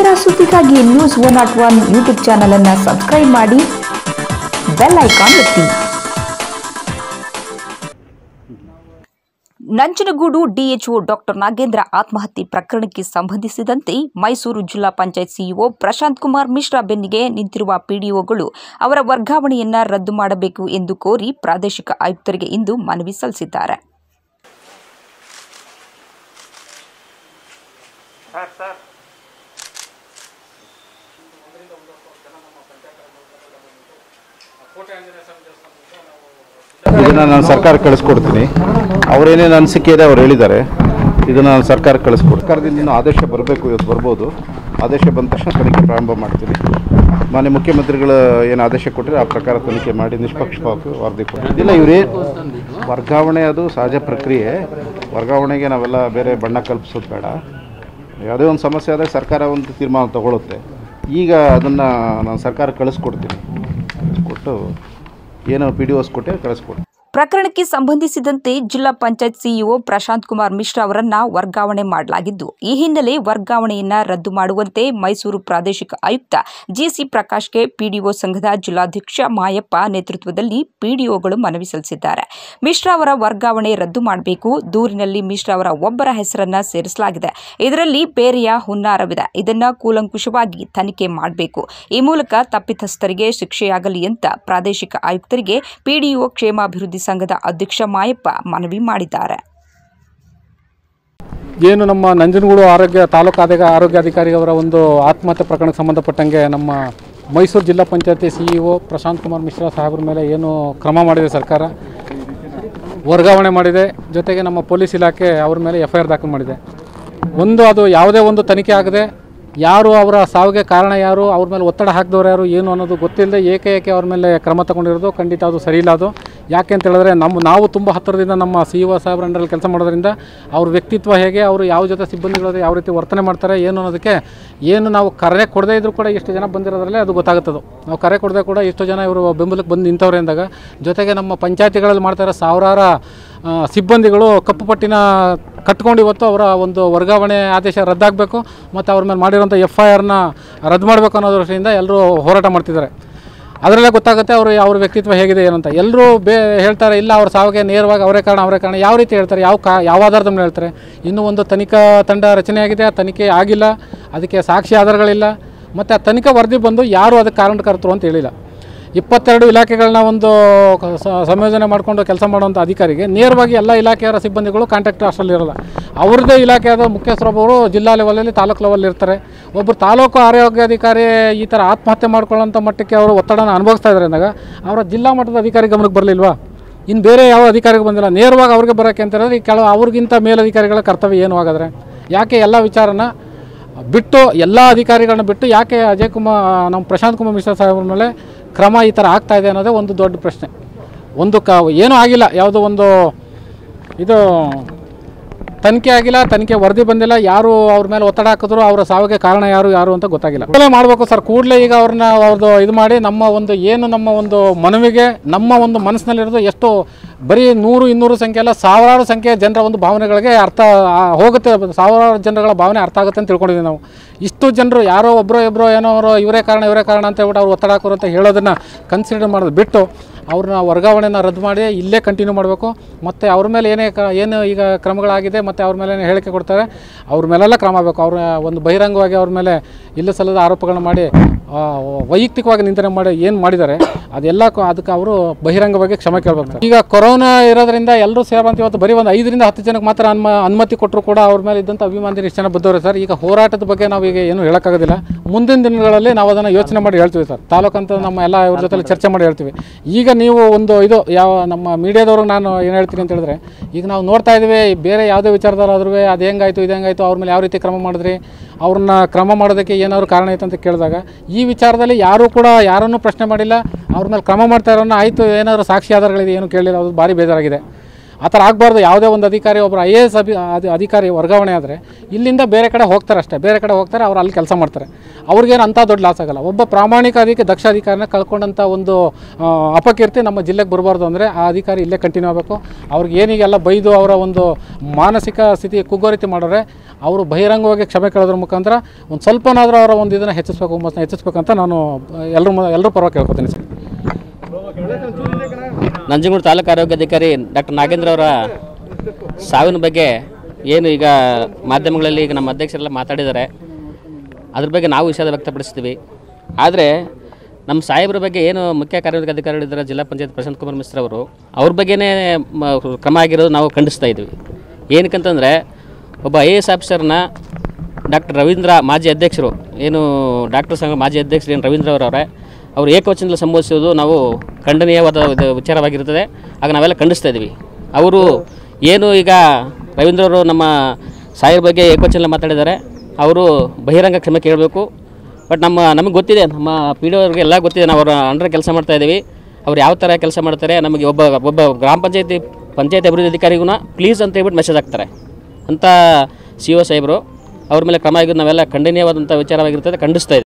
ನಿರಂತರ ಸುದ್ದಿಗಾಗಿ news one not one YouTube channel ಅನ್ನು ಸಬ್ಸ್ಕ್ರೈಬ್ ಮಾಡಿ ಬೆಲ್ ಐಕಾನ್ ಒತ್ತಿ ನಂಜನಗೂಡು ಡಿಎಚ್ಒ ಡಾಕ್ಟರ್ ನಾಗೇಂದ್ರ ಆತ್ಮಹತ್ಯೆ ಪ್ರಕರಣಕ್ಕೆ ಸಂಬಂಧಿಸಿದಂತೆ ಮೈಸೂರು ಜಿಲ್ಲಾ ಪಂಚಾಯತ್ ಸಿಇಒ ಪ್ರಶಾಂತ್ ಕುಮಾರ್ ಮಿಶ್ರಾ ಬೆನ್ನಿಗೆ ನಿಂತಿರುವ ಪಿಡಿಒಗಳು ಅವರ ವರ್ಗಾವಣೆಯನ್ನ ರದ್ದು ಮಾಡಬೇಕು ಎಂದು ಕೋರಿ ಪ್ರಾದೇಶಿಕ ಆಯುಕ್ತರಿಗೆ ಇಂದು ಮನವಿ ಸಲ್ಲಿಸಿದ್ದಾರೆ ಸರ್ ಸರ್ ಇದನ್ನು ನಾನು ಸರ್ಕಾರಕ್ಕೆ ಕಳಿಸ್ಕೊಡ್ತೀನಿ ಅವರೇನೇನು ಅನಿಸಿಕೆ ಇದೆ ಅವ್ರು ಹೇಳಿದ್ದಾರೆ ಇದನ್ನು ನಾನು ಸರ್ಕಾರಕ್ಕೆ ಕಳಿಸ್ಕೊಡ್ತೀನಿ ಸರ್ಕಾರದಿಂದ ಇನ್ನೂ ಆದೇಶ ಬರಬೇಕು ಇವತ್ತು ಬರ್ಬೋದು ಆದೇಶ ಬಂದ ತಕ್ಷಣ ತನಿಖೆ ಪ್ರಾರಂಭ ಮಾಡ್ತೀನಿ ಮಾನ್ಯ ಮುಖ್ಯಮಂತ್ರಿಗಳು ಏನು ಆದೇಶ ಕೊಟ್ಟರೆ ಆ ಪ್ರಕಾರ ತನಿಖೆ ಮಾಡಿ ನಿಷ್ಪಕ್ಷಪಾತ ವರದಿ ಕೊಡ್ತೀನಿ ಇಲ್ಲ ಇವರೇ ವರ್ಗಾವಣೆ ಅದು ಸಹಜ ಪ್ರಕ್ರಿಯೆ ವರ್ಗಾವಣೆಗೆ ನಾವೆಲ್ಲ ಬೇರೆ ಬಣ್ಣ ಕಲ್ಪಿಸೋದು ಬೇಡ ಯಾವುದೇ ಒಂದು ಸಮಸ್ಯೆ ಆದಾಗ ಸರ್ಕಾರ ಒಂದು ತೀರ್ಮಾನ ತಗೊಳುತ್ತೆ ಈಗ ಅದನ್ನು ನಾನು ಸರ್ಕಾರಕ್ಕೆ ಕಳಿಸ್ಕೊಡ್ತೀನಿ ಕೊಟ್ಟು ಏನು ಪಿ ಡಿ ಓಸ್ ಕೊಟ್ಟೆ ಕಳಿಸ್ಕೊಡ್ತೀನಿ ಪ್ರಕರಣಕ್ಕೆ ಸಂಬಂಧಿಸಿದಂತೆ ಜಿಲ್ಲಾ ಪಂಚಾಯತ್ ಸಿಇಒ ಪ್ರಶಾಂತ್ ಕುಮಾರ್ ಮಿಶ್ರಾ ಅವರನ್ನ ವರ್ಗಾವಣೆ ಮಾಡಲಾಗಿದ್ದು ಈ ಹಿನ್ನೆಲೆ ವರ್ಗಾವಣೆಯನ್ನ ರದ್ದು ಮಾಡುವಂತೆ ಮೈಸೂರು ಪ್ರಾದೇಶಿಕ ಆಯುಕ್ತ ಜಿಸಿ ಪ್ರಕಾಶ್ಗೆ ಪಿಡಿಒ ಸಂಘದ ಜಿಲ್ಲಾಧ್ಯಕ್ಷ ಮಾಯಪ್ಪ ನೇತೃತ್ವದಲ್ಲಿ ಪಿಡಿಒಗಳು ಮನವಿ ಸಲ್ಲಿಸಿದ್ದಾರೆ ಮಿಶ್ರಾ ಅವರ ವರ್ಗಾವಣೆ ರದ್ದು ಮಾಡಬೇಕು ದೂರಿನಲ್ಲಿ ಮಿಶ್ರಾ ಅವರ ಒಬ್ಬರ ಹೆಸರನ್ನ ಸೇರಿಸಲಾಗಿದೆ ಇದರಲ್ಲಿ ಬೇರೆಯ ಹುನ್ನಾರವಿದೆ ಇದನ್ನ ಕೂಲಂಕುಷವಾಗಿ ತನಿಖೆ ಮಾಡಬೇಕು ಈ ಮೂಲಕ ತಪ್ಪಿತಸ್ಥರಿಗೆ ಶಿಕ್ಷೆಯಾಗಲಿ ಅಂತ ಪ್ರಾದೇಶಿಕ ಆಯುಕ್ತರಿಗೆ ಪಿಡಿಒ ಕ್ಷೇಮಾಭಿವೃದ್ಧಿ ಸಂಘದ ಅಧ್ಯಕ್ಷ ಮಾಯಪ್ಪ ಮನವಿ ಮಾಡಿದ್ದಾರೆ ಏನು ನಮ್ಮ ನಂಜನಗೂಡು ಆರೋಗ್ಯ ತಾಲೂಕು ಆದಾಗ ಆರೋಗ್ಯಾಧಿಕಾರಿ ಅವರ ಒಂದು ಆತ್ಮಹತ್ಯೆ ಪ್ರಕರಣಕ್ಕೆ ಸಂಬಂಧಪಟ್ಟಂಗೆ ನಮ್ಮ ಮೈಸೂರು ಜಿಲ್ಲಾ ಪಂಚಾಯತಿ ಸಿಇಒ ಪ್ರಶಾಂತ್ ಕುಮಾರ್ ಮಿಶ್ರಾ ಸಾಹೇಬ್ರ ಮೇಲೆ ಏನು ಕ್ರಮ ಮಾಡಿದೆ ಸರ್ಕಾರ ವರ್ಗಾವಣೆ ಮಾಡಿದೆ ಜೊತೆಗೆ ನಮ್ಮ ಪೊಲೀಸ್ ಇಲಾಖೆ ಅವ್ರ ಮೇಲೆ ಎಫ್ ಐ ಆರ್ ದಾಖಲು ಮಾಡಿದೆ ಒಂದು ಅದು ಯಾವುದೇ ಒಂದು ತನಿಖೆ ಆಗದೆ ಯಾರು ಅವರ ಸಾವಿಗೆ ಕಾರಣ ಯಾರು ಅವ್ರ ಮೇಲೆ ಒತ್ತಡ ಹಾಕಿದವ್ರು ಯಾರು ಏನು ಅನ್ನೋದು ಗೊತ್ತಿಲ್ಲದೆ ಏಕೆ ಏಕೆ ಅವ್ರ ಮೇಲೆ ಕ್ರಮ ತಗೊಂಡಿರೋದು ಖಂಡಿತ ಅದು ಸರಿ ಇಲ್ಲ ಅದು ಯಾಕೆ ಅಂತ ಹೇಳಿದ್ರೆ ನಮ್ಮ ನಾವು ತುಂಬ ಹತ್ತಿರದಿಂದ ನಮ್ಮ ಸಿ ಒ ಸಾಹೇಬ್ರ ಅಂಡರಲ್ಲಿ ಕೆಲಸ ಮಾಡೋದ್ರಿಂದ ಅವ್ರ ವ್ಯಕ್ತಿತ್ವ ಹೇಗೆ ಅವರು ಯಾವ ಜೊತೆ ಸಿಬ್ಬಂದಿಗಳು ಯಾವ ರೀತಿ ವರ್ತನೆ ಮಾಡ್ತಾರೆ ಏನು ಅನ್ನೋದಕ್ಕೆ ಏನು ನಾವು ಕರೆ ಕೊಡದೇ ಇದ್ರೂ ಕೂಡ ಎಷ್ಟು ಜನ ಬಂದಿರೋದ್ರಲ್ಲೇ ಅದು ಗೊತ್ತಾಗುತ್ತದು ನಾವು ಕರೆ ಕೊಡದೆ ಕೂಡ ಎಷ್ಟು ಜನ ಇವರು ಬೆಂಬಲಕ್ಕೆ ಬಂದು ನಿಂತವ್ರೆ ಅಂದಾಗ ಜೊತೆಗೆ ನಮ್ಮ ಪಂಚಾಯತಿಗಳಲ್ಲಿ ಮಾಡ್ತಾ ಇರೋ ಸಾವಿರಾರ ಆ, ಸಿಬ್ಬಂದಿಗಳು ಕಪ್ಪು ಪಟ್ಟಿನ ಕಟ್ಕೊಂಡು ಇವತ್ತು ಅವರ ಒಂದು ವರ್ಗಾವಣೆ ಆದೇಶ ರದ್ದಾಗಬೇಕು ಮತ್ತು ಅವ್ರ ಮೇಲೆ ಮಾಡಿರೋಂಥ ಎಫ್ ಐ ಆರ್ನ ರದ್ದು ಮಾಡಬೇಕು ಅನ್ನೋ ದೃಷ್ಟಿಯಿಂದ ಎಲ್ಲರೂ ಹೋರಾಟ ಮಾಡ್ತಿದ್ದಾರೆ ಅದರಲ್ಲೇ ಗೊತ್ತಾಗುತ್ತೆ ಅವರು ಅವ್ರ ವ್ಯಕ್ತಿತ್ವ ಹೇಗಿದೆ ಏನು ಅಂತ ಎಲ್ಲರೂ ಬೇ ಹೇಳ್ತಾರೆ ಇಲ್ಲ ಅವ್ರ ಸಾವಿಗೆ ನೇರವಾಗಿ ಅವರೇ ಕಾರಣ ಅವರೇ ಕಾರಣ ಯಾವ ರೀತಿ ಹೇಳ್ತಾರೆ ಯಾವ ಕಾ ಯಾವ ಆಧಾರದ ಮೇಲೆ ಹೇಳ್ತಾರೆ ಇನ್ನೂ ಒಂದು ತನಿಖಾ ತಂಡ ರಚನೆಯಾಗಿದೆ ಆ ತನಿಖೆ ಆಗಿಲ್ಲ ಅದಕ್ಕೆ ಸಾಕ್ಷಿ ಆಧಾರಗಳಿಲ್ಲ ಮತ್ತು ಆ ತನಿಖಾ ವರದಿ ಬಂದು ಯಾರು ಅದಕ್ಕೆ ಕಾರಣಕರ್ತರು ಅಂತ ಹೇಳಿಲ್ಲ ಇಪ್ಪತ್ತೆರಡು ಇಲಾಖೆಗಳನ್ನ ಒಂದು ಕ- ಸ- ಸಂಯೋಜನೆ ಮಾಡಿಕೊಂಡು ಕೆಲಸ ಮಾಡುವಂಥ ಅಧಿಕಾರಿಗೆ ನೇರವಾಗಿ ಎಲ್ಲ ಇಲಾಖೆಯವರ ಸಿಬ್ಬಂದಿಗಳು ಕಾಂಟ್ಯಾಕ್ಟ್ ಅಷ್ಟರಲ್ಲಿ ಇರೋಲ್ಲ ಅವ್ರದ್ದೇ ಇಲಾಖೆಯಾದ ಮುಖ್ಯಸ್ಥರೊಬ್ಬರು ಜಿಲ್ಲಾ ಲೆವೆಲಲ್ಲಿ ತಾಲೂಕು ಲೆವೆಲ್ ಇರ್ತಾರೆ ಒಬ್ಬರು ತಾಲೂಕು ಆರೋಗ್ಯಾಧಿಕಾರಿ ಈ ಥರ ಆತ್ಮಹತ್ಯೆ ಮಾಡ್ಕೊಳ್ಳೋಂಥ ಮಟ್ಟಕ್ಕೆ ಅವರು ಒತ್ತಡನ ಅನುಭವಿಸ್ತಾ ಇದ್ದಾರೆ ಅಂದಾಗ ಅವರ ಜಿಲ್ಲಾ ಮಟ್ಟದ ಅಧಿಕಾರಿ ಗಮನಕ್ಕೆ ಬರಲಿಲ್ವಾ ಇನ್ನು ಬೇರೆ ಯಾವ ಅಧಿಕಾರಿಗೆ ಬಂದಿಲ್ಲ ನೇರವಾಗಿ ಅವ್ರಿಗೆ ಬರೋಕ್ಕೆ ಅಂತ ಹೇಳಿದ್ರೆ ಈ ಕೆಲವು ಅವ್ರಿಗಿಂತ ಮೇಲಧಿಕಾರಿಗಳ ಕರ್ತವ್ಯ ಏನು ಹಾಗಾದರೆ ಯಾಕೆ ಎಲ್ಲ ವಿಚಾರನ ಬಿಟ್ಟು ಎಲ್ಲ ಅಧಿಕಾರಿಗಳನ್ನ ಬಿಟ್ಟು ಯಾಕೆ ಅಜಯ್ ಕುಮಾರ್ ನಮ್ಮ ಪ್ರಶಾಂತ್ ಕುಮಾರ್ ಮಿಶ್ರಾ ಸಾಹೇಬ್ರ ಮೇಲೆ ಕ್ರಮ ಈ ಥರ ಆಗ್ತಾ ಇದೆ ಅನ್ನೋದೇ ಒಂದು ದೊಡ್ಡ ಪ್ರಶ್ನೆ ಒಂದು ಕ ಏನೂ ಆಗಿಲ್ಲ ಯಾವುದೋ ಒಂದು ಇದು ತನಿಖೆ ಆಗಿಲ್ಲ ತನಿಖೆ ವರದಿ ಬಂದಿಲ್ಲ ಯಾರು ಅವ್ರ ಮೇಲೆ ಒತ್ತಡ ಹಾಕಿದ್ರು ಅವರ ಸಾವಿಗೆ ಕಾರಣ ಯಾರು ಯಾರು ಅಂತ ಗೊತ್ತಾಗಿಲ್ಲ ಕೂಡಲೇ ಮಾಡಬೇಕು ಸರ್ ಕೂಡಲೇ ಈಗ ಅವ್ರನ್ನ ಅವ್ರದ್ದು ಇದು ಮಾಡಿ ನಮ್ಮ ಒಂದು ಏನು ನಮ್ಮ ಒಂದು ಮನವಿಗೆ ನಮ್ಮ ಒಂದು ಮನಸ್ಸಿನಲ್ಲಿರೋದು ಎಷ್ಟು ಬರೀ ನೂರು ಇನ್ನೂರು ಸಂಖ್ಯೆ ಅಲ್ಲ ಸಾವಿರಾರು ಸಂಖ್ಯೆಯ ಜನರ ಒಂದು ಭಾವನೆಗಳಿಗೆ ಅರ್ಥ ಆ, ಹೋಗುತ್ತೆ ಸಾವಿರಾರು ಜನಗಳ ಭಾವನೆ ಅರ್ಥ ಆಗುತ್ತೆ ಅಂತ ತಿಳ್ಕೊಂಡಿದ್ದೀವಿ ನಾವು ಇಷ್ಟು ಜನರು ಯಾರೋ ಒಬ್ಬರೋ ಇಬ್ಬರೋ ಏನೋ ಅವರು ಇವರೇ ಕಾರಣ ಇವರೇ ಕಾರಣ ಅಂತ ಹೇಳ್ಬಿಟ್ಟು ಅವ್ರು ಒತ್ತಡ ಹಾಕೋರು ಅಂತ ಹೇಳೋದನ್ನು ಕನ್ಸಿಡರ್ ಮಾಡೋದು ಬಿಟ್ಟು ಅವ್ರನ್ನ ವರ್ಗಾವಣೆನ ರದ್ದು ಮಾಡಿ ಇಲ್ಲೇ ಕಂಟಿನ್ಯೂ ಮಾಡಬೇಕು ಮತ್ತು ಅವ್ರ ಮೇಲೆ ಏನೇ ಕ ಏನು ಈಗ ಕ್ರಮಗಳಾಗಿದೆ ಮತ್ತು ಅವ್ರ ಮೇಲೆ ಏನೇ ಹೇಳಿಕೆ ಕೊಡ್ತಾರೆ ಅವ್ರ ಮೇಲೆಲ್ಲ ಕ್ರಮ ಆಗಬೇಕು ಅವ್ರ ಒಂದು ಬಹಿರಂಗವಾಗಿ ಅವ್ರ ಮೇಲೆ ಇಲ್ಲ ಸಲ್ಲದ ಆರೋಪಗಳನ್ನ ಮಾಡಿ ಆ, ವೈಯಕ್ತಿಕವಾಗಿ ನಿಂದನೆ ಮಾಡಿ ಏನು ಮಾಡಿದ್ದಾರೆ ಅದೆಲ್ಲ ಕ- ಅದಕ್ಕೆ ಅವರು ಬಹಿರಂಗವಾಗಿ ಕ್ಷಮೆ ಕೇಳಬೇಕು ಈಗ ಕೊರೋನಾ ಇರೋದ್ರಿಂದ ಎಲ್ಲರೂ ಸೇರುವಂತ ಇವತ್ತು ಬರೀ ಒಂದು ಐದರಿಂದ ಹತ್ತು ಜನಕ್ಕೆ ಮಾತ್ರ ಅನ್ಮ ಅನುಮತಿ ಕೊಟ್ಟರು ಕೂಡ ಅವ್ರ ಮೇಲೆ ಇದ್ದಂಥ ಅಭಿಮಾನಿ ಎಷ್ಟು ಜನ ಬದ್ದವ್ರೆ ಸರ್ ಈಗ ಹೋರಾಟದ ಬಗ್ಗೆ ನಾವು ಈಗ ಏನು ಹೇಳೋಕ್ಕಾಗೋದಿಲ್ಲ ಮುಂದಿನ ದಿನಗಳಲ್ಲಿ ನಾವು ಅದನ್ನು ಯೋಚನೆ ಮಾಡಿ ಹೇಳ್ತೀವಿ ಸರ್ ತಾಲೂಕಂತ ನಮ್ಮ ಎಲ್ಲ ಇವ್ರ ಜೊತೆ ಚರ್ಚೆ ಮಾಡಿ ಹೇಳ್ತೀವಿ ಈಗ ನೀವು ಒಂದು ಇದು ಯಾವ ನಮ್ಮ ಮೀಡಿಯಾದವ್ರಿಗೆ ನಾನು ಏನು ಹೇಳ್ತೀನಿ ಅಂತ ಹೇಳಿದ್ರೆ ಈಗ ನಾವು ನೋಡ್ತಾ ಇದ್ದೀವಿ ಬೇರೆ ಯಾವುದೇ ವಿಚಾರದಲ್ಲಾದ್ರೂ ಅದು ಹೆಂಗಾಯ್ತು ಇದು ಹೆಂಗಾಯ್ತು ಅವ್ರ ಮೇಲೆ ಯಾವ ರೀತಿ ಕ್ರಮ ಮಾಡಿದ್ರಿ ಅವ್ರನ್ನ ಕ್ರಮ ಮಾಡೋದಕ್ಕೆ ಏನಾದ್ರು ಕಾರಣ ಇತ್ತು ಅಂತ ಕೇಳಿದಾಗ ಈ ವಿಚಾರದಲ್ಲಿ ಯಾರೂ ಕೂಡ ಯಾರನ್ನೂ ಪ್ರಶ್ನೆ ಮಾಡಿಲ್ಲ ಅವ್ರ ಮೇಲೆ ಕ್ರಮ ಮಾಡ್ತಾ ಇರೋನ್ನ ಆಯಿತು ಏನಾದರೂ ಸಾಕ್ಷಿ ಆಧಾರಗಳಿದೆ ಏನು ಕೇಳಿಲ್ಲ ಅದು ಭಾರಿ ಬೇಜಾರಾಗಿದೆ ಆ ಥರ ಆಗಬಾರ್ದು ಯಾವುದೇ ಒಂದು ಅಧಿಕಾರಿ ಒಬ್ಬರು ಐ ಎ ಎಸ್ ಅಭಿ ಅಧಿ- ಅಧಿಕಾರಿ ವರ್ಗಾವಣೆ ಆದರೆ ಇಲ್ಲಿಂದ ಬೇರೆ ಕಡೆ ಹೋಗ್ತಾರೆ ಅಷ್ಟೇ ಬೇರೆ ಕಡೆ ಹೋಗ್ತಾರೆ ಅವ್ರು ಅಲ್ಲಿ ಕೆಲಸ ಮಾಡ್ತಾರೆ ಅವ್ರಿಗೇನು ಅಂಥ ದೊಡ್ಡ ಲಾಸ್ ಆಗಲ್ಲ ಒಬ್ಬ ಪ್ರಾಮಾಣಿಕ ಅಧಿಕ ದಕ್ಷ ಅಧಿಕಾರಿನ ಕಳ್ಕೊಂಡಂಥ ಒಂದು ಆ, ಅಪಕೀರ್ತಿ ನಮ್ಮ ಜಿಲ್ಲೆಗೆ ಬರಬಾರ್ದು ಅಂದರೆ ಆ ಅಧಿಕಾರಿ ಇಲ್ಲೇ ಕಂಟಿನ್ಯೂ ಆಗಬೇಕು ಅವ್ರಿಗೆ ಏನೀಗೆಲ್ಲ ಬೈದು ಅವರ ಒಂದು ಮಾನಸಿಕ ಸ್ಥಿತಿ ಕುಗ್ಗೋರಿತಿ ಮಾಡೋರೆ ಅವರು ಬಹಿರಂಗವಾಗಿ ಕ್ಷಮೆ ಕೇಳೋದ್ರ ಮುಖಾಂತರ ಒಂದು ಸ್ವಲ್ಪನಾದರೂ ಅವರ ಒಂದು ಇದನ್ನು ಹೆಚ್ಚಿಸ್ಬೇಕು ಹುಮ್ಮಸ್ಸನ್ನ ಹೆಚ್ಚಿಸ್ಬೇಕಂತ ನಾನು ಎಲ್ಲರೂ ಎಲ್ಲರೂ ಪರವಾಗಿ ಕೇಳ್ಕೊತೀನಿ ಸರ್ ನಂಜನಗೂಡು ತಾಲೂಕು ಆರೋಗ್ಯಾಧಿಕಾರಿ ಡಾಕ್ಟರ್ ನಾಗೇಂದ್ರ ಅವರ ಸಾವಿನ ಬಗ್ಗೆ ಏನು ಈಗ ಮಾಧ್ಯಮಗಳಲ್ಲಿ ಈಗ ನಮ್ಮ ಅಧ್ಯಕ್ಷರೆಲ್ಲ ಮಾತಾಡಿದ್ದಾರೆ ಅದ್ರ ಬಗ್ಗೆ ನಾವು ವಿಷಾದ ವ್ಯಕ್ತಪಡಿಸ್ತೀವಿ ಆದರೆ ನಮ್ಮ ಸಾಹೇಬ್ರ ಬಗ್ಗೆ ಏನು ಮುಖ್ಯ ಕಾರ್ಯನಿರ್ವಹಣಾಧಿಕಾರಿಗಳಿದ್ದಾರೆ ಜಿಲ್ಲಾ ಪಂಚಾಯತ್ ಪ್ರಶಾಂತ್ ಕುಮಾರ್ ಮಿಶ್ರ ಅವರು ಅವ್ರ ಬಗ್ಗೆನೇ ಮ- ಕ್ರಮ ಆಗಿರೋದು ನಾವು ಖಂಡಿಸ್ತಾ ಇದ್ವಿ ಏನಕ್ಕಂತಂದರೆ ಒಬ್ಬ ಐ ಎ ಎಸ್ ಆಫೀಸರ್ನ ಡಾಕ್ಟರ್ ರವೀಂದ್ರ ಮಾಜಿ ಅಧ್ಯಕ್ಷರು ಏನು ಡಾಕ್ಟರ್ ಸಂಘ ಮಾಜಿ ಅಧ್ಯಕ್ಷರು ಏನು ರವೀಂದ್ರ ಅವರವರೇ ಅವರು ಏಕವಚನದಲ್ಲಿ ಸಂಬೋಧಿಸೋದು ನಾವು ಖಂಡನೀಯವಾದ ಇದು ವಿಚಾರವಾಗಿರುತ್ತದೆ ಆಗ ನಾವೆಲ್ಲ ಖಂಡಿಸ್ತಾ ಇದ್ವಿ ಅವರು ಏನು ಈಗ ರವೀಂದ್ರ ಅವರು ನಮ್ಮ ಸಾಯಿರ ಬಗ್ಗೆ ಏಕವಚನದಲ್ಲಿ ಮಾತಾಡಿದ್ದಾರೆ ಅವರು ಬಹಿರಂಗ ಕ್ಷಮೆ ಕೇಳಬೇಕು ಬಟ್ ನಮ್ಮ ನಮಗೆ ಗೊತ್ತಿದೆ ನಮ್ಮ ಪಿ ಡಿ ಅವ್ರಿಗೆ ಎಲ್ಲ ಗೊತ್ತಿದೆ ನಾವು ಅವರ ಅಂಡರ್ ಕೆಲಸ ಮಾಡ್ತಾ ಇದ್ದೀವಿ ಅವ್ರು ಯಾವ ಥರ ಕೆಲಸ ಮಾಡ್ತಾರೆ ನಮಗೆ ಒಬ್ಬ ಒಬ್ಬ ಗ್ರಾಮ ಪಂಚಾಯತಿ ಪಂಚಾಯತ್ ಅಭಿವೃದ್ಧಿ ಅಧಿಕಾರಿಗೂ ಪ್ಲೀಸ್ ಅಂತ ಹೇಳ್ಬಿಟ್ಟು ಮೆಸೇಜ್ ಹಾಕ್ತಾರೆ ಅಂತ ಸಿ ಒ ಸಾಹೇಬರು ಅವ್ರ ಮೇಲೆ ಕ್ರಮ ಆಗಿದ್ದು ನಾವೆಲ್ಲ ಖಂಡನೀಯವಾದಂಥ ವಿಚಾರವಾಗಿರ್ತದೆ ಖಂಡಿಸ್ತಾ ಇದ್ದೀವಿ